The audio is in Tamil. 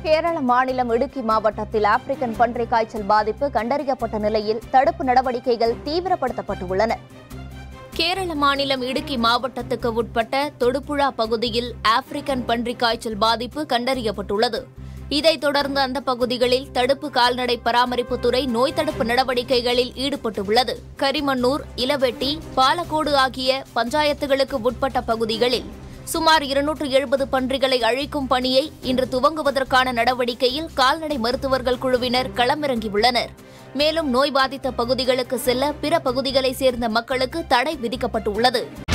கேரள மாநிலம் இடுக்கி மாவட்டத்தில் ஆப்பிரிக்கன் பன்றி காய்ச்சல் பாதிப்பு கண்டறியப்பட்ட நிலையில் தடுப்பு நடவடிக்கைகள் தீவிரப்படுத்தப்பட்டுள்ளன கேரள மாநிலம் இடுக்கி மாவட்டத்துக்கு உட்பட்ட தொடுபுழா பகுதியில் ஆப்பிரிக்கன் பன்றி காய்ச்சல் பாதிப்பு கண்டறியப்பட்டுள்ளது இதைத் தொடர்ந்து அந்த பகுதிகளில் தடுப்பு கால்நடை பராமரிப்புத்துறை நோய் தடுப்பு நடவடிக்கைகளில் ஈடுபட்டுள்ளது கரிமண்ணூர் இலவெட்டி பாலக்கோடு ஆகிய பஞ்சாயத்துகளுக்கு உட்பட்ட பகுதிகளில் சுமார் இருநூற்று எழுபது பன்றிகளை அழிக்கும் பணியை இன்று துவங்குவதற்கான நடவடிக்கையில் கால்நடை மருத்துவர்கள் குழுவினர் களமிறங்கியுள்ளனர் மேலும் நோய் பாதித்த பகுதிகளுக்கு செல்ல பிற பகுதிகளைச் சேர்ந்த மக்களுக்கு தடை விதிக்கப்பட்டுள்ளது